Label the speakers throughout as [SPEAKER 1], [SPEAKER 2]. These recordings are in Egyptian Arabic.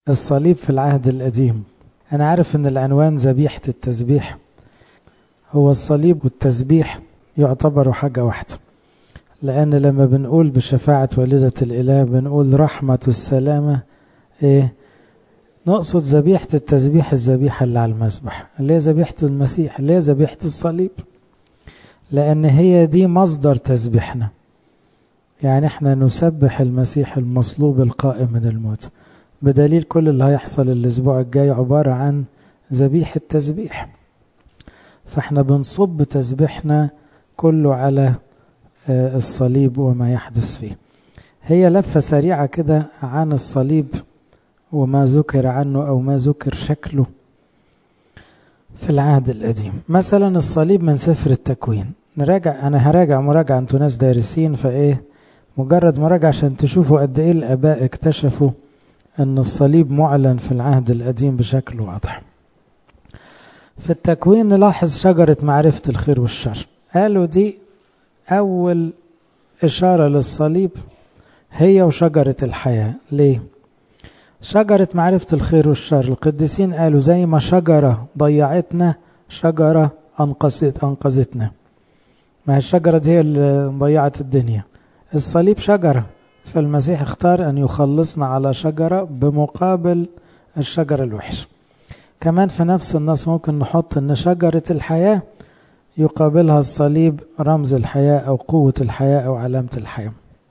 [SPEAKER 1] الصليب في العهد القديم أنا عارف أن العنوان ذبيحة التسبيح هو الصليب والتسبيح يعتبروا حاجة واحدة لأن لما بنقول بشفاعة والدة الإله بنقول رحمة السلامة إيه نقصد ذبيحة التسبيح الذبيحة اللي على المسبح اللي هي ذبيحة المسيح اللي هي ذبيحة الصليب لأن هي دي مصدر تسبيحنا يعني احنا نسبح المسيح المصلوب القائم من الموت بدليل كل اللي هيحصل الأسبوع الجاي عبارة عن ذبيحة تسبيح فاحنا بنصب تسبيحنا كله على الصليب وما يحدث فيه هي لفة سريعة كده عن الصليب وما ذكر عنه أو ما ذكر شكله في العهد القديم مثلا الصليب من سفر التكوين نراجع أنا هراجع مراجعة أنتوا ناس دارسين فإيه مجرد مراجعة عشان تشوفوا قد إيه الآباء اكتشفوا أن الصليب معلن في العهد القديم بشكل واضح في التكوين نلاحظ شجرة معرفة الخير والشر قالوا دي أول إشارة للصليب هي وشجرة الحياة ليه؟ شجرة معرفة الخير والشر القديسين قالوا زي ما شجرة ضيعتنا شجرة أنقذت أنقذتنا ما هي الشجرة دي هي اللي ضيعت الدنيا الصليب شجرة فالمسيح اختار أن يخلصنا على شجرة بمقابل الشجرة الوحش كمان في نفس النص ممكن نحط أن شجرة الحياة يقابلها الصليب رمز الحياة أو قوة الحياة أو علامة الحياة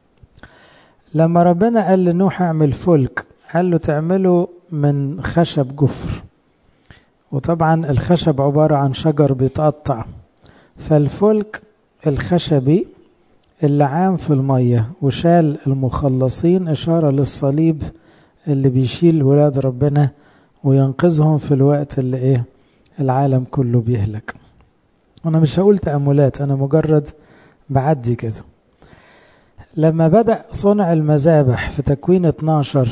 [SPEAKER 1] لما ربنا قال لنوح اعمل فلك قال له تعمله من خشب جفر وطبعا الخشب عبارة عن شجر بيتقطع فالفلك الخشبي اللي عام في المية وشال المخلصين إشارة للصليب اللي بيشيل ولاد ربنا وينقذهم في الوقت اللي إيه العالم كله بيهلك أنا مش هقول تأملات أنا مجرد بعدي كده لما بدأ صنع المذابح في تكوين 12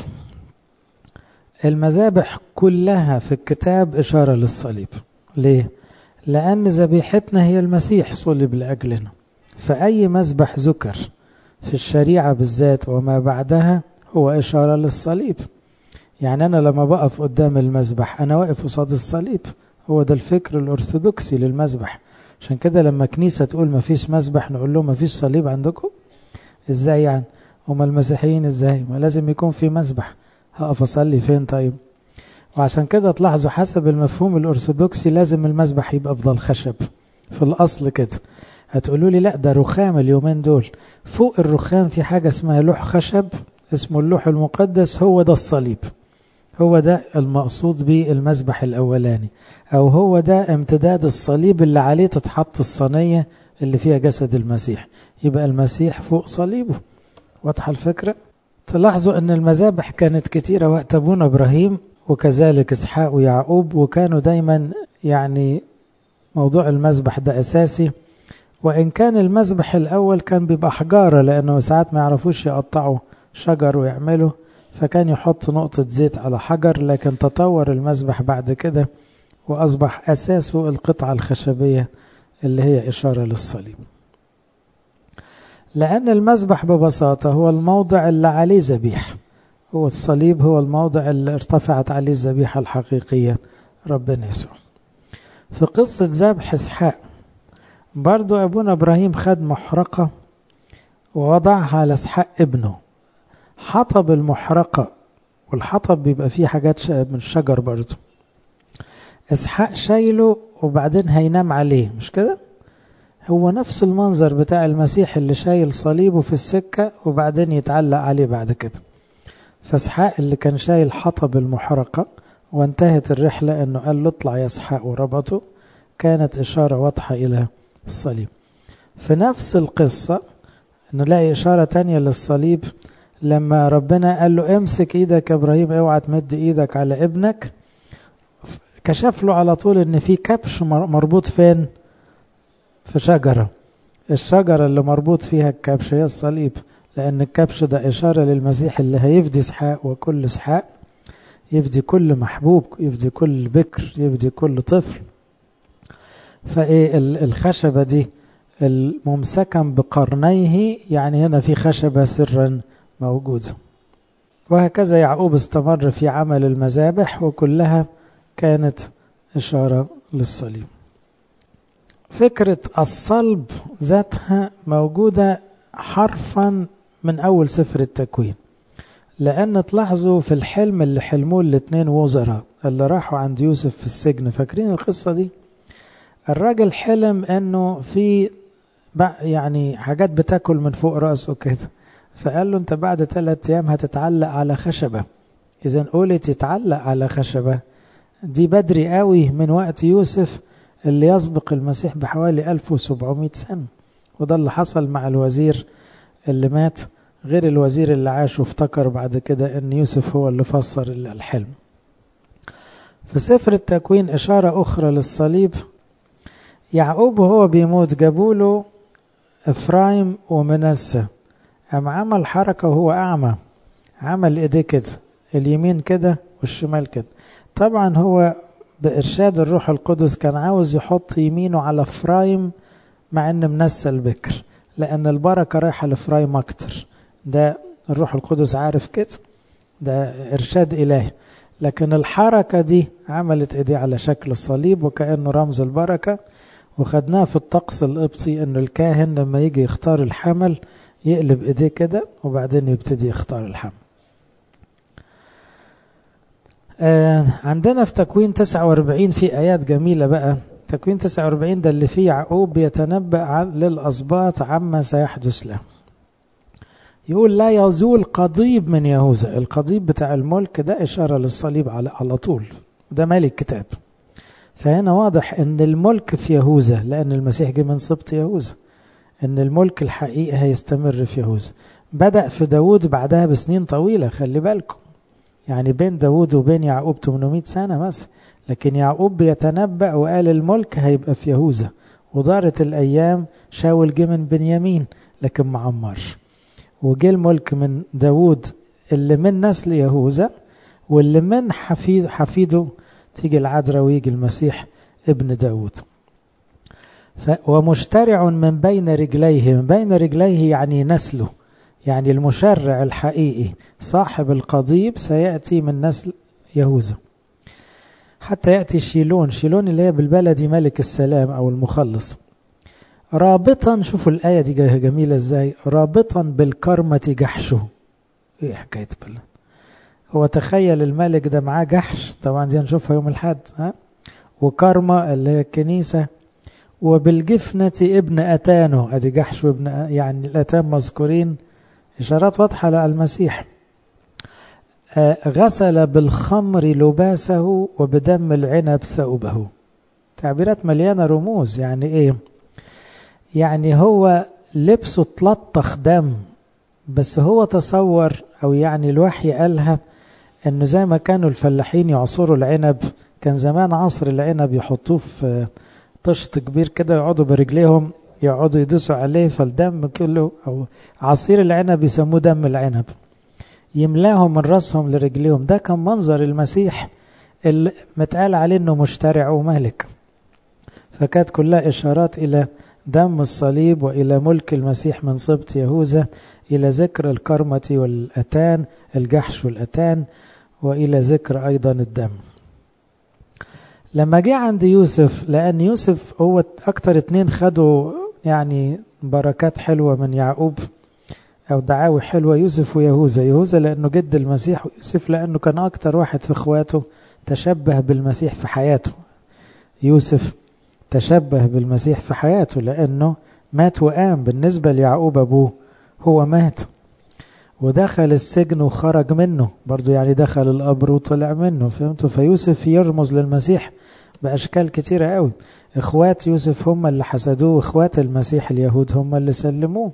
[SPEAKER 1] المذابح كلها في الكتاب إشارة للصليب ليه؟ لأن ذبيحتنا هي المسيح صلب لأجلنا فأي مذبح ذكر في الشريعة بالذات وما بعدها هو إشارة للصليب يعني أنا لما بقف قدام المذبح أنا واقف قصاد الصليب هو ده الفكر الأرثوذكسي للمذبح عشان كده لما كنيسة تقول ما فيش مذبح نقول لهم ما فيش صليب عندكم ازاي يعني هما المسيحيين ازاي ما لازم يكون في مذبح هقف اصلي فين طيب وعشان كده تلاحظوا حسب المفهوم الأرثوذكسي لازم المذبح يبقى أفضل خشب في الأصل كده هتقولوا لي لا ده رخام اليومين دول فوق الرخام في حاجة اسمها لوح خشب اسمه اللوح المقدس هو ده الصليب هو ده المقصود به المذبح الأولاني أو هو ده امتداد الصليب اللي عليه تتحط الصينية اللي فيها جسد المسيح يبقى المسيح فوق صليبه واضحة الفكرة تلاحظوا أن المذابح كانت كتيرة وقت أبونا إبراهيم وكذلك إسحاق ويعقوب وكانوا دايما يعني موضوع المذبح ده أساسي وإن كان المذبح الأول كان بيبقى حجارة لأنه ساعات ما يعرفوش يقطعوا شجر ويعملوا فكان يحط نقطة زيت على حجر لكن تطور المذبح بعد كده وأصبح أساسه القطعة الخشبية اللي هي إشارة للصليب لأن المذبح ببساطة هو الموضع اللي عليه ذبيح هو الصليب هو الموضع اللي ارتفعت عليه الذبيحة الحقيقية ربنا يسوع في قصة ذبح إسحاق برضو أبونا إبراهيم خد محرقة ووضعها على إسحاق ابنه حطب المحرقة والحطب بيبقى فيه حاجات من الشجر برضو إسحاق شايله وبعدين هينام عليه مش كده هو نفس المنظر بتاع المسيح اللي شايل صليبه في السكة وبعدين يتعلق عليه بعد كده فاسحاق اللي كان شايل حطب المحرقة وانتهت الرحلة انه قال له اطلع يا اسحاق وربطه كانت اشارة واضحة الى الصليب في نفس القصة نلاقي اشارة تانية للصليب لما ربنا قال له امسك ايدك يا ابراهيم اوعى تمد ايدك على ابنك كشف له على طول ان في كبش مربوط فين في شجرة الشجرة اللي مربوط فيها الكبش هي الصليب لأن الكبش ده إشارة للمسيح اللي هيفدي إسحاق وكل إسحاق يفدي كل محبوب يفدي كل بكر يفدي كل طفل فإيه الخشبة دي الممسكا بقرنيه يعني هنا في خشبة سرا موجودة وهكذا يعقوب استمر في عمل المذابح وكلها كانت إشارة للصليب فكرة الصلب ذاتها موجودة حرفا من أول سفر التكوين لأن تلاحظوا في الحلم اللي حلموه الاثنين وزراء اللي راحوا عند يوسف في السجن فاكرين القصة دي الراجل حلم انه في يعني حاجات بتاكل من فوق راسه كده فقال له انت بعد ثلاث ايام هتتعلق على خشبة اذا قولت يتعلق على خشبة دي بدري قوي من وقت يوسف اللي يسبق المسيح بحوالي 1700 سنة وده اللي حصل مع الوزير اللي مات غير الوزير اللي عاش وافتكر بعد كده ان يوسف هو اللي فسر الحلم في سفر التكوين إشارة أخرى للصليب يعقوب وهو بيموت جابوا له إفرايم ومنسى قام عمل حركة وهو أعمى عمل إيديه كده اليمين كده والشمال كده طبعا هو بإرشاد الروح القدس كان عاوز يحط يمينه على إفرايم مع إن منسى البكر لأن البركة رايحة لإفرايم أكتر ده الروح القدس عارف كده ده إرشاد إلهي لكن الحركة دي عملت ايديه على شكل الصليب وكأنه رمز البركة وخدناه في الطقس القبطي انه الكاهن لما يجي يختار الحمل يقلب ايديه كده وبعدين يبتدي يختار الحمل آه عندنا في تكوين 49 في آيات جميلة بقى تكوين 49 ده اللي فيه يعقوب بيتنبأ للأسباط عما سيحدث له يقول لا يزول قضيب من يهوذا القضيب بتاع الملك ده إشارة للصليب على, على طول ده مال الكتاب فهنا واضح ان الملك في يهوذا لأن المسيح جه من سبط يهوذا ان الملك الحقيقي هيستمر في يهوذا بدأ في داود بعدها بسنين طويلة خلي بالكم يعني بين داود وبين يعقوب 800 سنة مثلا لكن يعقوب بيتنبأ وقال الملك هيبقى في يهوذا ودارت الأيام شاول جه من بنيامين لكن ما عمرش وجه الملك من داود اللي من نسل يهوذا واللي من حفيد حفيده تيجي العذراء ويجي المسيح ابن داود ومشترع من بين رجليه من بين رجليه يعني نسله يعني المشرع الحقيقي صاحب القضيب سيأتي من نسل يهوذا حتى يأتي شيلون شيلون اللي هي بالبلدي ملك السلام أو المخلص رابطا شوفوا الآية دي جميلة ازاي رابطا بالكرمة جحشه ايه حكاية بالله هو تخيل الملك ده معاه جحش طبعا دي هنشوفها يوم الحد ها وكرمة اللي هي الكنيسة وبالجفنة ابن أتانه ادي جحش وابن يعني الأتان مذكورين إشارات واضحة للمسيح آه غسل بالخمر لباسه وبدم العنب ثوبه تعبيرات مليانة رموز يعني ايه يعني هو لبسه تلطخ دم بس هو تصور او يعني الوحي قالها انه زي ما كانوا الفلاحين يعصروا العنب كان زمان عصر العنب يحطوه في طشت كبير كده يقعدوا برجليهم يقعدوا يدوسوا عليه فالدم كله او عصير العنب يسموه دم العنب يملاهم من راسهم لرجليهم ده كان منظر المسيح اللي متقال عليه انه مشترع وملك فكانت كلها اشارات الى دم الصليب وإلى ملك المسيح من سبط يهوذا إلى ذكر الكرمة والأتان الجحش والأتان وإلى ذكر أيضا الدم لما جه عند يوسف لأن يوسف هو أكتر اتنين خدوا يعني بركات حلوة من يعقوب أو دعاوي حلوة يوسف ويهوذا يهوذا لأنه جد المسيح ويوسف لأنه كان أكتر واحد في إخواته تشبه بالمسيح في حياته يوسف تشبه بالمسيح في حياته لأنه مات وقام بالنسبة ليعقوب أبوه هو مات ودخل السجن وخرج منه برضو يعني دخل القبر وطلع منه فهمتوا فيوسف يرمز للمسيح بأشكال كتيرة قوي إخوات يوسف هم اللي حسدوه إخوات المسيح اليهود هم اللي سلموه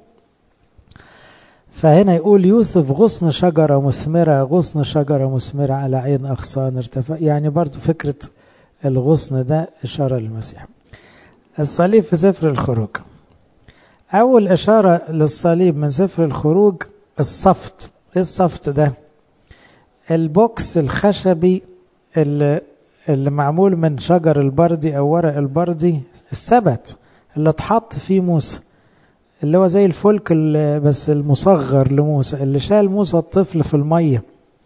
[SPEAKER 1] فهنا يقول يوسف غصن شجرة مثمرة غصن شجرة مثمرة على عين أغصان ارتفع يعني برضو فكرة الغصن ده إشارة للمسيح الصليب في سفر الخروج أول إشارة للصليب من سفر الخروج الصفت إيه الصفت ده البوكس الخشبي اللي, اللي معمول من شجر البردي أو ورق البردي السبت اللي اتحط فيه موسى اللي هو زي الفلك بس المصغر لموسى اللي شال موسى الطفل في المية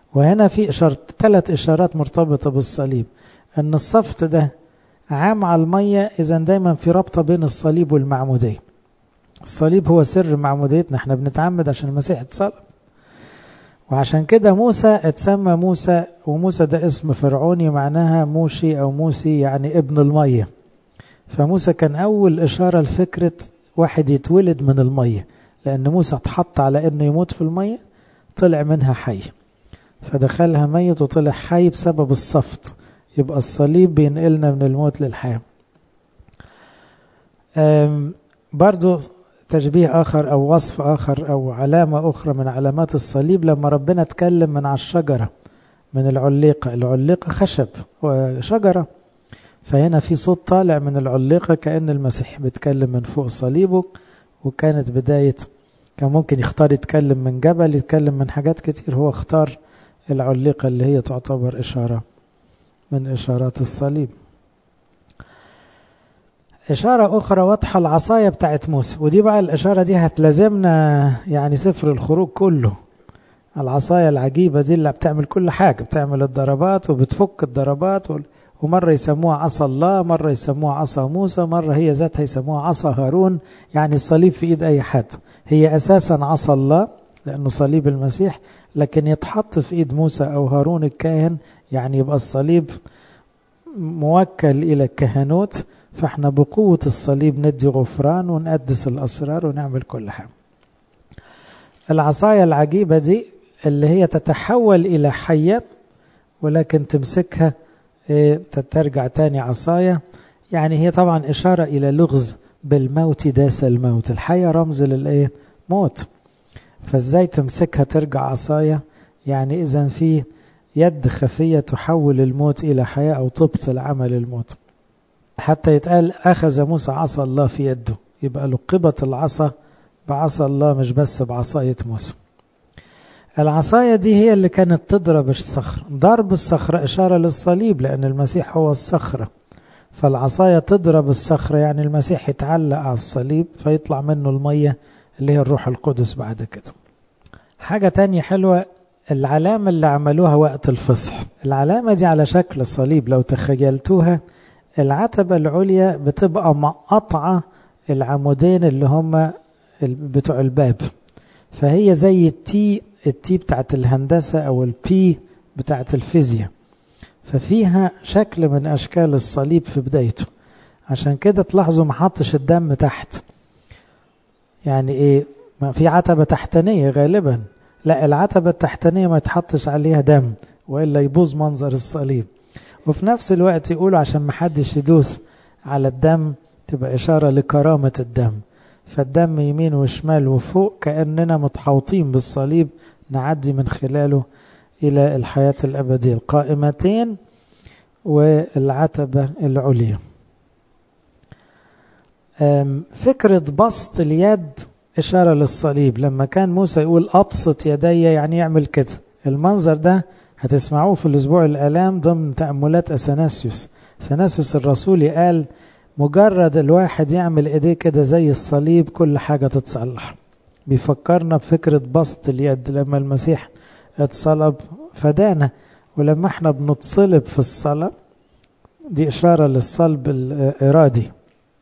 [SPEAKER 1] وهنا في إشارة ثلاث إشارات مرتبطة بالصليب أن الصفت ده عام على المية إذا دايما في رابطة بين الصليب والمعمودية الصليب هو سر معموديتنا احنا بنتعمد عشان المسيح اتصلب وعشان كده موسى اتسمى موسى وموسى ده اسم فرعوني معناها موشي أو موسي يعني ابن المية فموسى كان أول إشارة لفكرة واحد يتولد من المية لأن موسى اتحط على أنه يموت في المية طلع منها حي فدخلها ميت وطلع حي بسبب الصفت يبقى الصليب بينقلنا من الموت للحياة برضو تشبيه آخر أو وصف آخر أو علامة أخرى من علامات الصليب لما ربنا اتكلم من على الشجرة من العليقة العليقة خشب وشجرة فهنا في صوت طالع من العليقة كأن المسيح بيتكلم من فوق صليبه وكانت بداية كان ممكن يختار يتكلم من جبل يتكلم من حاجات كتير هو اختار العليقة اللي هي تعتبر إشارة من إشارات الصليب إشارة أخرى واضحة العصاية بتاعت موسى ودي بقى الإشارة دي هتلازمنا يعني سفر الخروج كله العصاية العجيبة دي اللي بتعمل كل حاجة بتعمل الضربات وبتفك الضربات ومرة يسموها عصا الله مرة يسموها عصا موسى مرة هي ذاتها يسموها عصا هارون يعني الصليب في إيد أي حد هي أساسا عصا الله لأنه صليب المسيح لكن يتحط في إيد موسى أو هارون الكاهن يعني يبقى الصليب موكل إلى الكهنوت فاحنا بقوة الصليب ندي غفران ونقدس الأسرار ونعمل كل حاجة العصاية العجيبة دي اللي هي تتحول إلى حية ولكن تمسكها ترجع تاني عصاية يعني هي طبعا إشارة إلى لغز بالموت داس الموت الحية رمز للإيه موت فازاي تمسكها ترجع عصاية يعني إذا في يد خفية تحول الموت إلى حياة أو تبطل عمل الموت حتى يتقال أخذ موسى عصا الله في يده يبقى لقبت العصا بعصا الله مش بس بعصاية موسى العصاية دي هي اللي كانت تضرب الصخر ضرب الصخرة إشارة للصليب لأن المسيح هو الصخرة فالعصاية تضرب الصخرة يعني المسيح يتعلق على الصليب فيطلع منه المية اللي هي الروح القدس بعد كده حاجة تانية حلوة العلامة اللي عملوها وقت الفصح العلامة دي على شكل صليب لو تخيلتوها العتبة العليا بتبقى مقطعة العمودين اللي هم بتوع الباب فهي زي التي التي بتاعت الهندسة أو البي بتاعت الفيزياء ففيها شكل من أشكال الصليب في بدايته عشان كده تلاحظوا ما حطش الدم تحت يعني ايه ما في عتبة تحتانية غالبا لا العتبة التحتانية ما يتحطش عليها دم وإلا يبوظ منظر الصليب وفي نفس الوقت يقولوا عشان ما حدش يدوس على الدم تبقى إشارة لكرامة الدم فالدم يمين وشمال وفوق كأننا متحوطين بالصليب نعدي من خلاله إلى الحياة الأبدية القائمتين والعتبة العليا فكرة بسط اليد إشارة للصليب لما كان موسى يقول أبسط يدي يعني يعمل كده المنظر ده هتسمعوه في الأسبوع الآلام ضمن تأملات أثناسيوس أثناسيوس الرسولي قال مجرد الواحد يعمل ايديه كده زي الصليب كل حاجة تتصلح بيفكرنا بفكرة بسط اليد لما المسيح اتصلب فدانا ولما احنا بنتصلب في الصلاة دي إشارة للصلب الإرادي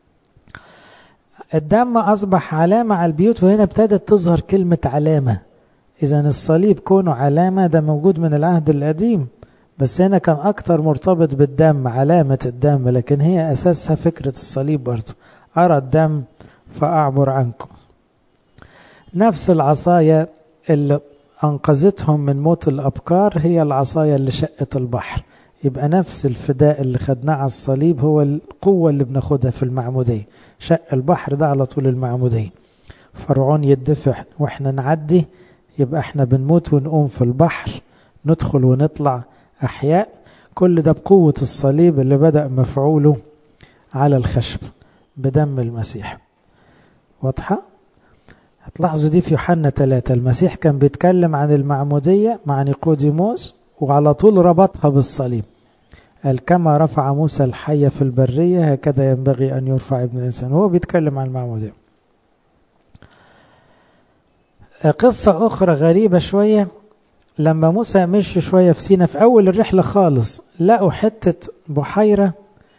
[SPEAKER 1] الدم أصبح علامة على البيوت وهنا ابتدت تظهر كلمة علامة إذا الصليب كونه علامة ده موجود من العهد القديم بس هنا كان أكتر مرتبط بالدم علامة الدم لكن هي أساسها فكرة الصليب برضه أرى الدم فأعبر عنكم نفس العصاية اللي أنقذتهم من موت الأبكار هي العصاية اللي شقت البحر يبقى نفس الفداء اللي خدناه على الصليب هو القوة اللي بناخدها في المعمودية شق البحر ده على طول المعمودية فرعون يدفع واحنا نعدي يبقى احنا بنموت ونقوم في البحر ندخل ونطلع أحياء كل ده بقوة الصليب اللي بدأ مفعوله على الخشب بدم المسيح واضحة؟ هتلاحظوا دي في يوحنا ثلاثة المسيح كان بيتكلم عن المعمودية مع نيقوديموس وعلى طول ربطها بالصليب قال كما رفع موسى الحية في البرية هكذا ينبغي أن يرفع ابن الإنسان هو بيتكلم عن المعمودية قصة أخرى غريبة شوية لما موسى مشي شوية في سينا في أول الرحلة خالص لقوا حتة بحيرة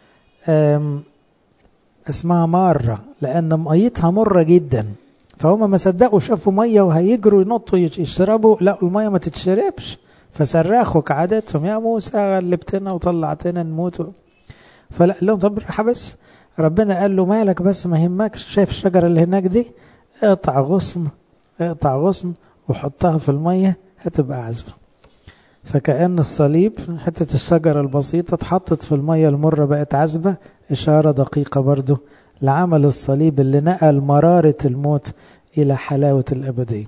[SPEAKER 1] اسمها مارة لأن ميتها مرة جدا فهم ما صدقوا شافوا مية وهيجروا ينطوا يشربوا لقوا المية ما تتشربش فصرخوا كعادتهم يا موسى غلبتنا وطلعتنا نموت فلا لهم طب راح بس ربنا قال له مالك بس ما يهمكش شايف الشجرة اللي هناك دي اقطع غصن اقطع غصن وحطها في المية هتبقى عذبة فكأن الصليب حتة الشجرة البسيطة اتحطت في المية المرة بقت عذبة إشارة دقيقة برضو لعمل الصليب اللي نقل مرارة الموت إلى حلاوة الأبدية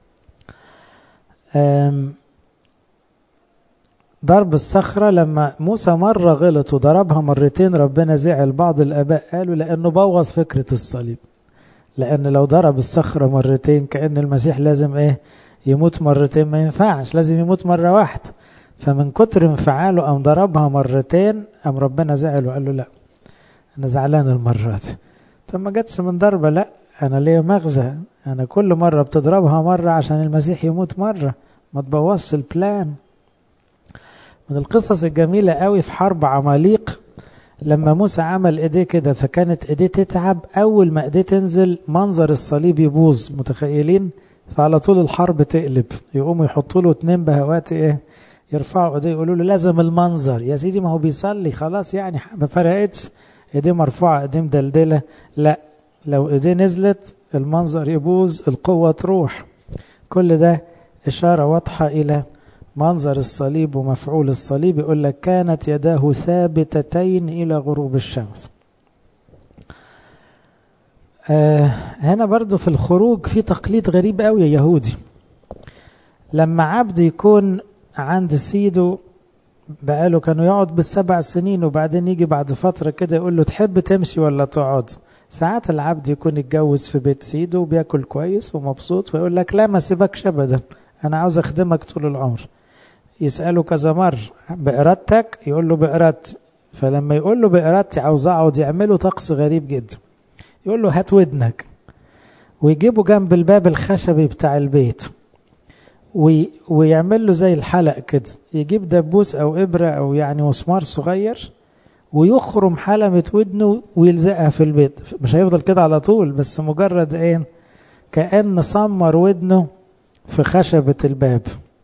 [SPEAKER 1] ضرب الصخرة لما موسى مرة غلط وضربها مرتين ربنا زعل بعض الآباء قالوا لأنه بوظ فكرة الصليب لأن لو ضرب الصخرة مرتين كأن المسيح لازم إيه يموت مرتين ما ينفعش لازم يموت مرة واحدة فمن كتر انفعاله قام ضربها مرتين قام ربنا زعل وقال له لا أنا زعلان المرة دي طب ما جاتش من ضربة لا أنا ليا مغزى أنا كل مرة بتضربها مرة عشان المسيح يموت مرة ما تبوظش البلان من القصص الجميلة قوي في حرب عماليق لما موسى عمل ايديه كده فكانت ايديه تتعب اول ما ايديه تنزل منظر الصليب يبوظ متخيلين فعلى طول الحرب تقلب يقوموا يحطوا له اتنين بهوات ايه يرفعوا ايديه يقولوا له لازم المنظر يا سيدي ما هو بيصلي خلاص يعني ما فرقتش ايديه مرفوعه ايديه مدلدله لا لو ايديه نزلت المنظر يبوظ القوه تروح كل ده اشاره واضحه الى منظر الصليب ومفعول الصليب يقول لك كانت يداه ثابتتين إلى غروب الشمس آه هنا برضو في الخروج في تقليد غريب قوي يا يهودي لما عبد يكون عند سيده بقاله كانوا يقعد بالسبع سنين وبعدين يجي بعد فترة كده يقول له تحب تمشي ولا تقعد ساعات العبد يكون اتجوز في بيت سيده وبياكل كويس ومبسوط ويقول لك لا ما سيبكش ابدا انا عاوز اخدمك طول العمر يسأله كذا مرة بإرادتك يقول له بإرادتي فلما يقول له بإرادتي عاوز أقعد يعمله طقس غريب جدا يقول له هات ودنك ويجيبه جنب الباب الخشبي بتاع البيت وي ويعمل له زي الحلق كده يجيب دبوس أو إبرة أو يعني مسمار صغير ويخرم حلمة ودنه ويلزقها في البيت مش هيفضل كده على طول بس مجرد ايه كأن سمر ودنه في خشبة الباب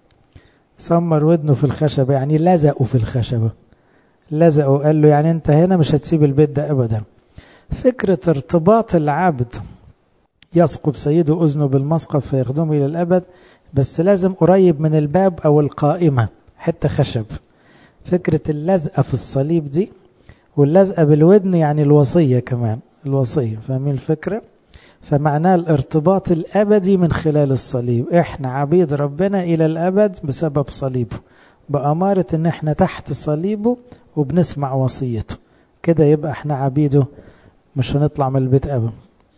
[SPEAKER 1] سمر ودنه في الخشبة يعني لزقوا في الخشبة لزقوا قال له يعني انت هنا مش هتسيب البيت ده ابدا فكرة ارتباط العبد يثقب سيده أذنه بالمسقف فيخدمه إلى الأبد بس لازم قريب من الباب أو القائمة حتة خشب فكرة اللزقة في الصليب دي واللزقة بالودن يعني الوصية كمان الوصية فاهمين الفكرة فمعناه الارتباط الأبدي من خلال الصليب احنا عبيد ربنا إلى الأبد بسبب صليبه بأمارة ان احنا تحت صليبه وبنسمع وصيته كده يبقى احنا عبيده مش هنطلع من البيت أبدا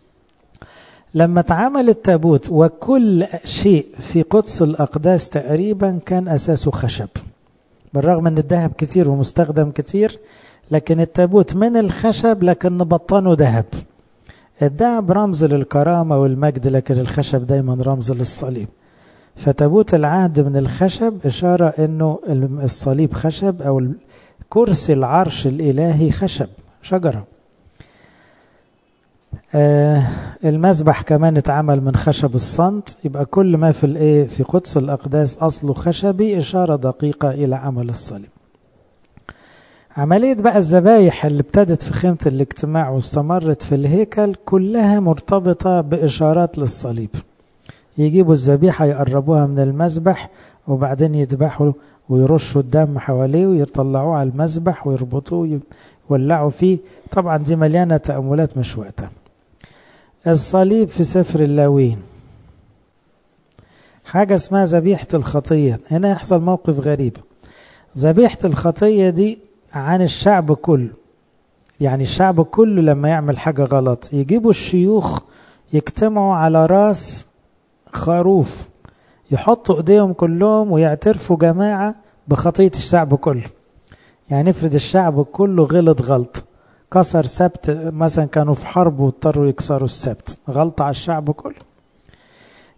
[SPEAKER 1] لما اتعمل التابوت وكل شيء في قدس الأقداس تقريبا كان أساسه خشب بالرغم ان الذهب كتير ومستخدم كتير لكن التابوت من الخشب لكن بطنه ذهب الذهب رمز للكرامة والمجد لكن الخشب دايما رمز للصليب فتابوت العهد من الخشب إشارة أنه الصليب خشب أو كرسي العرش الإلهي خشب شجرة آه المسبح كمان اتعمل من خشب الصنت يبقى كل ما في الايه في قدس الأقداس أصله خشبي إشارة دقيقة إلى عمل الصليب عملية بقى الذبايح اللي ابتدت في خيمة الاجتماع واستمرت في الهيكل كلها مرتبطة بإشارات للصليب يجيبوا الذبيحة يقربوها من المذبح وبعدين يذبحوا ويرشوا الدم حواليه ويطلعوه على المذبح ويربطوه ويولعوا فيه طبعا دي مليانة تأملات مش وقتها الصليب في سفر اللاوين حاجة اسمها ذبيحة الخطية هنا يحصل موقف غريب ذبيحة الخطية دي عن الشعب كله يعني الشعب كله لما يعمل حاجة غلط يجيبوا الشيوخ يجتمعوا على راس خروف يحطوا ايديهم كلهم ويعترفوا جماعة بخطية الشعب كله يعني افرض الشعب كله غلط غلط كسر سبت مثلا كانوا في حرب واضطروا يكسروا السبت غلطة على الشعب كله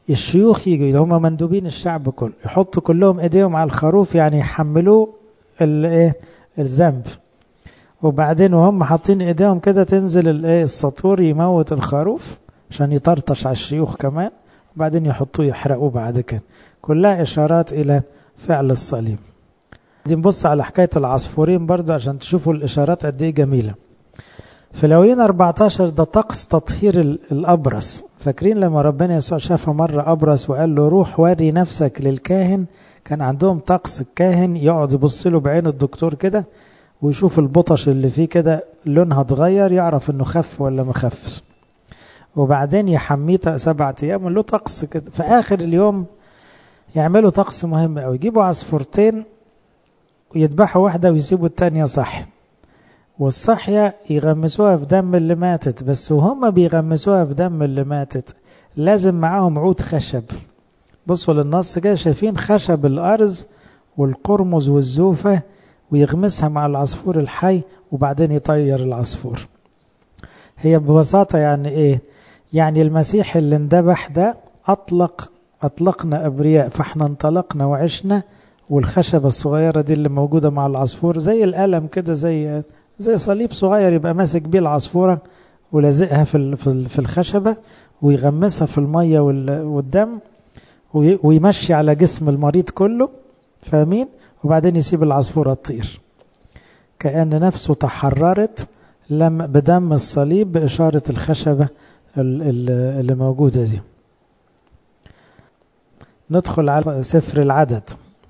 [SPEAKER 1] الشيوخ يجوا هم مندوبين الشعب كله يحطوا كلهم ايديهم على الخروف يعني يحملوه الايه الذنب وبعدين وهم حاطين ايديهم كده تنزل الايه السطور يموت الخروف عشان يطرطش على الشيوخ كمان وبعدين يحطوه يحرقوه بعد كده كلها اشارات الى فعل الصليب دي نبص على حكايه العصفورين برضه عشان تشوفوا الاشارات قد ايه جميله في لوين 14 ده طقس تطهير الأبرص فاكرين لما ربنا يسوع شافه مرة أبرص وقال له روح وري نفسك للكاهن كان عندهم طقس الكاهن يقعد يبص له بعين الدكتور كده ويشوف البطش اللي فيه كده لونها اتغير يعرف انه خف ولا ما خفش وبعدين يحميه سبعة ايام له طقس كده في اخر اليوم يعملوا طقس مهم قوي يجيبوا عصفورتين ويذبحوا واحدة ويسيبوا التانية صح والصحية يغمسوها في دم اللي ماتت بس وهم بيغمسوها في دم اللي ماتت لازم معاهم عود خشب بصوا للنص كده شايفين خشب الأرز والقرمز والزوفة ويغمسها مع العصفور الحي وبعدين يطير العصفور هي ببساطة يعني ايه يعني المسيح اللي اندبح ده أطلق أطلقنا أبرياء فاحنا انطلقنا وعشنا والخشبة الصغيرة دي اللي موجودة مع العصفور زي القلم كده زي زي صليب صغير يبقى ماسك بيه العصفورة ولازقها في في الخشبة ويغمسها في المية والدم ويمشي على جسم المريض كله فاهمين وبعدين يسيب العصفورة تطير كأن نفسه تحررت لما بدم الصليب بإشارة الخشبة اللي موجودة دي ندخل على سفر العدد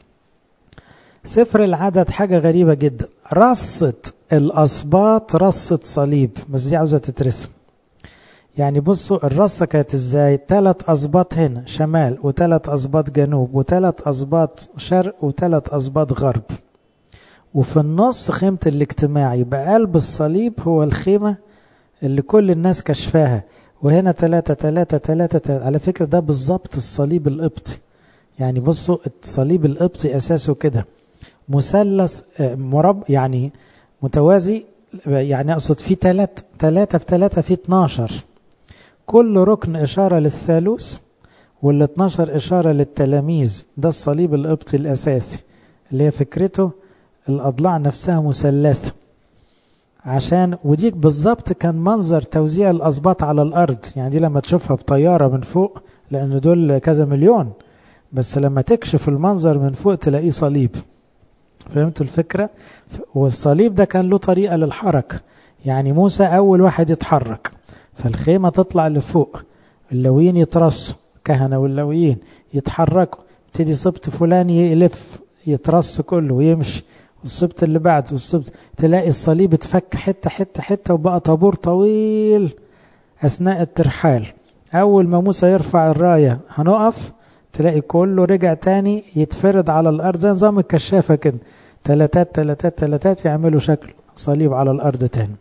[SPEAKER 1] سفر العدد حاجة غريبة جدا رصة الأسباط رصة صليب بس دي عاوزة تترسم يعني بصوا الرصة كانت ازاي ثلاث أسباط هنا شمال وثلاث أسباط جنوب وثلاث أسباط شرق وثلاث أسباط غرب وفي النص خيمة الاجتماع يبقى قلب الصليب هو الخيمة اللي كل الناس كشفاها وهنا ثلاثة ثلاثة ثلاثة على فكرة ده بالظبط الصليب القبطي يعني بصوا الصليب القبطي أساسه كده مثلث مرب يعني متوازي يعني أقصد في ثلاثة ثلاثة في ثلاثة في 12 كل ركن إشارة للثالوث وال 12 إشارة للتلاميذ ده الصليب القبطي الأساسي اللي هي فكرته الأضلاع نفسها مثلثة عشان وديك بالظبط كان منظر توزيع الأسباط على الأرض يعني دي لما تشوفها بطيارة من فوق لأن دول كذا مليون بس لما تكشف المنظر من فوق تلاقيه صليب فهمتوا الفكرة والصليب ده كان له طريقة للحركة يعني موسى أول واحد يتحرك فالخيمة تطلع لفوق اللويين يترصوا كهنة واللويين يتحركوا يبتدي سبط فلان يلف يترص كله ويمشي والسبط اللي بعده والسبط تلاقي الصليب اتفك حتة حتة حتة وبقى طابور طويل أثناء الترحال أول ما موسى يرفع الراية هنقف تلاقي كله رجع تاني يتفرد على الأرض زي نظام الكشافة كده تلاتات تلاتات تلاتات يعملوا شكل صليب على الأرض تاني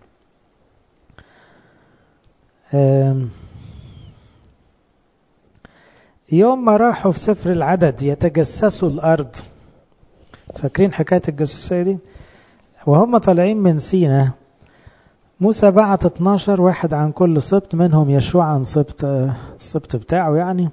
[SPEAKER 1] يوم ما راحوا في سفر العدد يتجسسوا الأرض فاكرين حكاية الجاسوسية دي وهم طالعين من سينا موسى بعت 12 واحد عن كل سبط منهم يشوع عن سبط السبط بتاعه يعني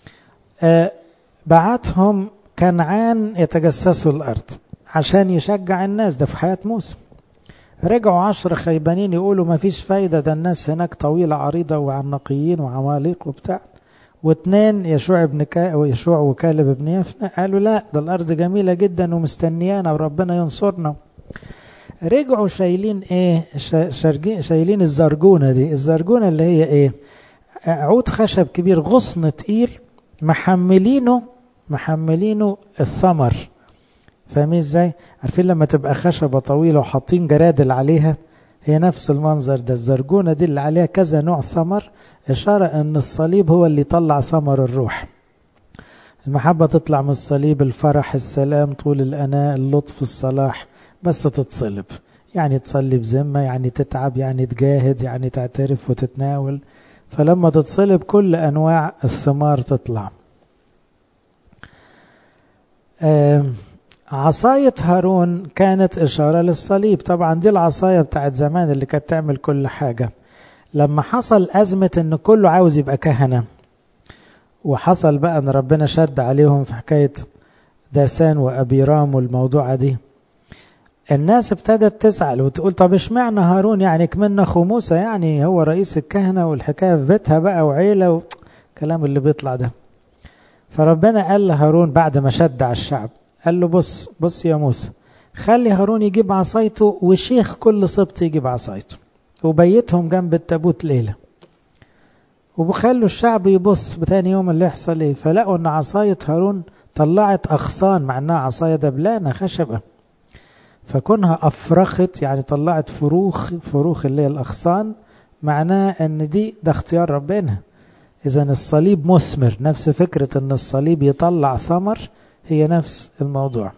[SPEAKER 1] بعتهم كنعان يتجسسوا الأرض عشان يشجع الناس ده في حياة موسى رجعوا عشر خيبانين يقولوا ما فيش فايدة ده الناس هناك طويلة عريضة وعنقيين وعماليق وبتاع واثنين يشوع ابن كا ويشوع وكالب ابن يفنى قالوا لا ده الأرض جميلة جدا ومستنيانا وربنا ينصرنا رجعوا شايلين ايه شايلين الزرجونة دي الزرجونة اللي هي ايه عود خشب كبير غصن تقيل محملينه محملينه الثمر فاهمين ازاي عارفين لما تبقى خشبة طويلة وحاطين جرادل عليها هي نفس المنظر ده الزرجونة دي اللي عليها كذا نوع ثمر إشارة أن الصليب هو اللي يطلع ثمر الروح المحبة تطلع من الصليب الفرح السلام طول الأناء اللطف الصلاح بس تتصلب يعني تصلي بذمة يعني تتعب يعني تجاهد يعني تعترف وتتناول فلما تتصلب كل أنواع الثمار تطلع عصاية هارون كانت إشارة للصليب طبعا دي العصاية بتاعت زمان اللي كانت تعمل كل حاجة لما حصل أزمة أن كله عاوز يبقى كهنة وحصل بقى ان ربنا شد عليهم في حكاية داسان وأبيرام والموضوعة دي الناس ابتدت تسأل وتقول طب اشمعنى هارون يعني كمان اخو موسى يعني هو رئيس الكهنة والحكاية في بيتها بقى وعيلة والكلام اللي بيطلع ده فربنا قال لهارون بعد ما شد على الشعب قال له بص بص يا موسى خلي هارون يجيب عصايته وشيخ كل سبط يجيب عصايته وبيتهم جنب التابوت ليلة وبخلوا الشعب يبص بتاني يوم اللي يحصل ايه فلقوا ان عصاية هارون طلعت أغصان مع انها عصاية دبلانة خشبة فكونها أفرخت يعني طلعت فروخ فروخ اللي هي الأغصان معناها ان دي ده اختيار ربنا إذا الصليب مثمر نفس فكرة ان الصليب يطلع ثمر هي نفس الموضوع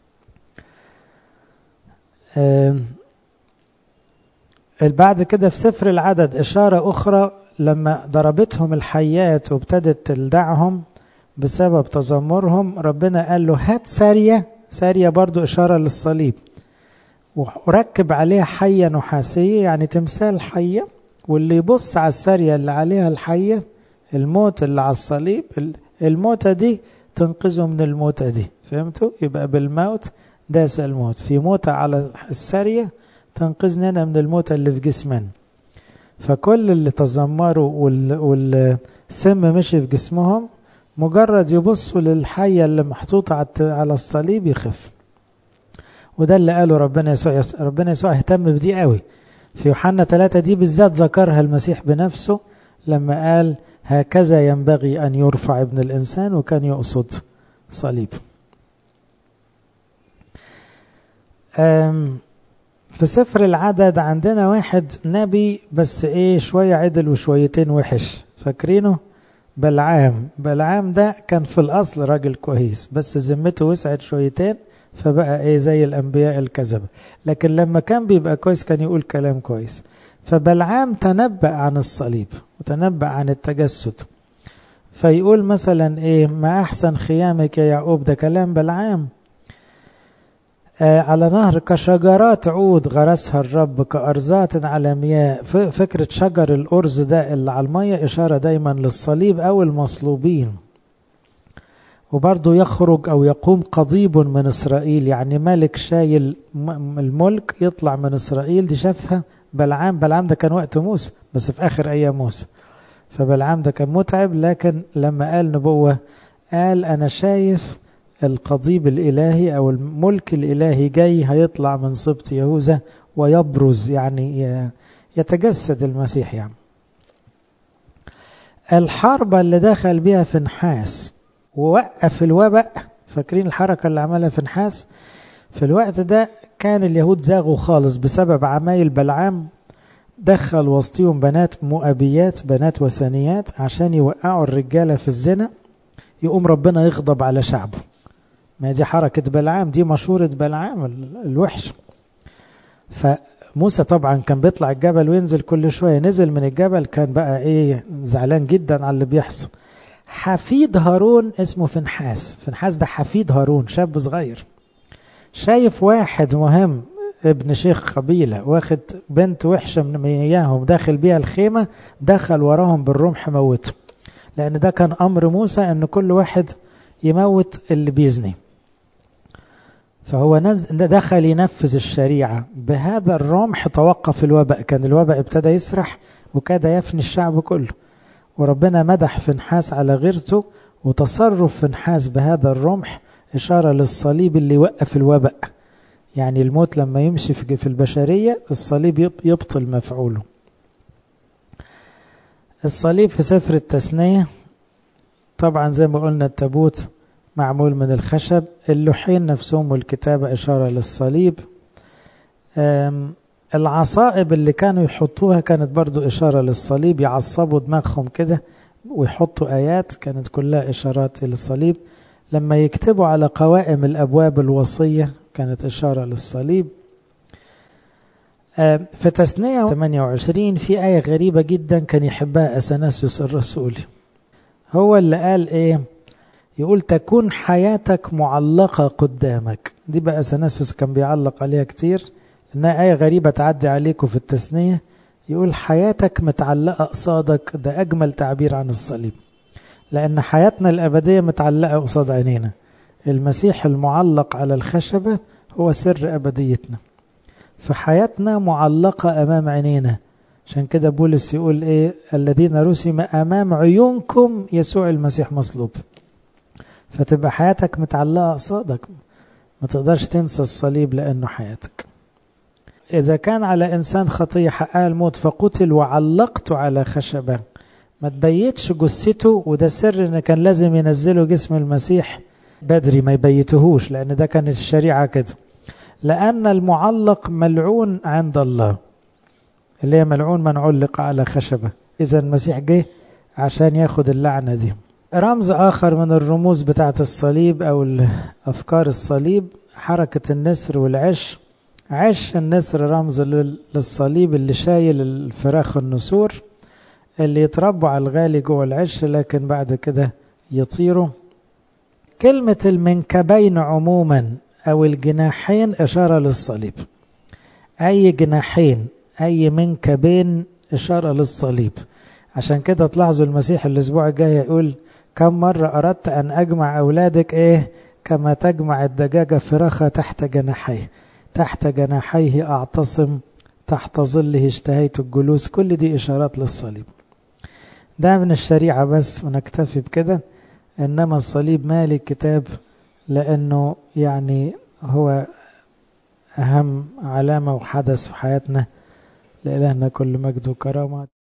[SPEAKER 1] بعد كده في سفر العدد إشارة أخرى لما ضربتهم الحيات وابتدت تلدعهم بسبب تذمرهم ربنا قال له هات سارية سارية برضو إشارة للصليب وركب عليها حية نحاسية يعني تمثال حية واللي يبص على السارية اللي عليها الحية الموت اللي على الصليب الموتة دي تنقذه من الموتة دي فهمتوا يبقى بالموت داس الموت في موتة على السارية تنقذني أنا من الموتة اللي في جسمنا فكل اللي تذمروا والسم مشي في جسمهم مجرد يبصوا للحية اللي محطوطة على الصليب يخف وده اللي قاله ربنا يسوع ربنا يسوع اهتم بدي قوي في يوحنا 3 دي بالذات ذكرها المسيح بنفسه لما قال هكذا ينبغي أن يرفع ابن الإنسان وكان يقصد صليب في سفر العدد عندنا واحد نبي بس ايه شوية عدل وشويتين وحش فاكرينه بلعام بلعام ده كان في الأصل راجل كويس بس ذمته وسعت شويتين فبقى ايه زي الأنبياء الكذبة لكن لما كان بيبقى كويس كان يقول كلام كويس فبلعام تنبأ عن الصليب وتنبأ عن التجسد فيقول مثلا ايه ما أحسن خيامك يا يعقوب ده كلام بلعام على نهر كشجرات عود غرسها الرب كأرزات على مياه فكرة شجر الأرز ده اللي على المية إشارة دايما للصليب أو المصلوبين وبرضه يخرج أو يقوم قضيب من إسرائيل يعني ملك شايل الملك يطلع من إسرائيل دي شافها بلعام بلعام ده كان وقت موسى بس في آخر أيام موسى فبلعام ده كان متعب لكن لما قال نبوة قال أنا شايف القضيب الإلهي أو الملك الإلهي جاي هيطلع من سبط يهوذا ويبرز يعني يتجسد المسيح يعني الحربة اللي دخل بها في نحاس ووقف الوباء فاكرين الحركة اللي عملها في نحاس في الوقت ده كان اليهود زاغوا خالص بسبب عمايل بلعام دخل وسطيهم بنات مؤبيات بنات وثنيات عشان يوقعوا الرجالة في الزنا يقوم ربنا يغضب على شعبه ما دي حركة بلعام دي مشورة بلعام الوحش فموسى طبعا كان بيطلع الجبل وينزل كل شوية نزل من الجبل كان بقى ايه زعلان جدا على اللي بيحصل حفيد هارون اسمه فنحاس فنحاس ده حفيد هارون شاب صغير شايف واحد مهم ابن شيخ قبيلة واخد بنت وحشة من اياهم داخل بيها الخيمة دخل وراهم بالرمح موته لأن ده كان أمر موسى أن كل واحد يموت اللي بيزني فهو دخل ينفذ الشريعة بهذا الرمح توقف الوباء كان الوباء ابتدى يسرح وكاد يفني الشعب كله وربنا مدح فنحاس على غيرته وتصرف فنحاس بهذا الرمح إشارة للصليب اللي يوقف الوباء يعني الموت لما يمشي في البشرية الصليب يبطل مفعوله الصليب في سفر التثنية طبعا زي ما قلنا التابوت معمول من الخشب اللوحين نفسهم والكتابة إشارة للصليب العصائب اللي كانوا يحطوها كانت برضو إشارة للصليب يعصبوا دماغهم كده ويحطوا آيات كانت كلها إشارات إلى الصليب لما يكتبوا على قوائم الأبواب الوصية كانت إشارة للصليب في تثنية 28 في آية غريبة جدا كان يحبها أثناسيوس الرسولي هو اللي قال إيه يقول تكون حياتك معلقة قدامك دي بقى أثناسيوس كان بيعلق عليها كتير إنها آية غريبة تعدي عليكم في التثنية يقول حياتك متعلقة قصادك ده أجمل تعبير عن الصليب لأن حياتنا الأبدية متعلقة قصاد عينينا المسيح المعلق على الخشبة هو سر أبديتنا فحياتنا معلقة أمام عينينا عشان كده بولس يقول إيه الذين رسم أمام عيونكم يسوع المسيح مصلوب فتبقى حياتك متعلقة قصادك ما تقدرش تنسى الصليب لأنه حياتك إذا كان على إنسان خطية حقها الموت فقتل وعلقته على خشبة ما تبيتش جثته وده سر إن كان لازم ينزلوا جسم المسيح بدري ما يبيتهوش لأن ده كانت الشريعة كده لأن المعلق ملعون عند الله اللي هي ملعون من علق على خشبة إذا المسيح جه عشان ياخد اللعنة دي رمز آخر من الرموز بتاعة الصليب أو أفكار الصليب حركة النسر والعش عش النسر رمز للصليب اللي شايل الفراخ النسور اللي يتربوا على الغالي جوه العش لكن بعد كده يطيروا كلمة المنكبين عموما أو الجناحين إشارة للصليب أي جناحين أي منكبين إشارة للصليب عشان كده تلاحظوا المسيح الأسبوع الجاي يقول كم مرة أردت أن أجمع أولادك إيه كما تجمع الدجاجة فراخة تحت جناحيه تحت جناحيه أعتصم تحت ظله اشتهيت الجلوس كل دي إشارات للصليب ده من الشريعة بس ونكتفي بكده إنما الصليب مالي الكتاب لأنه يعني هو أهم علامة وحدث في حياتنا لإلهنا كل مجد وكرامة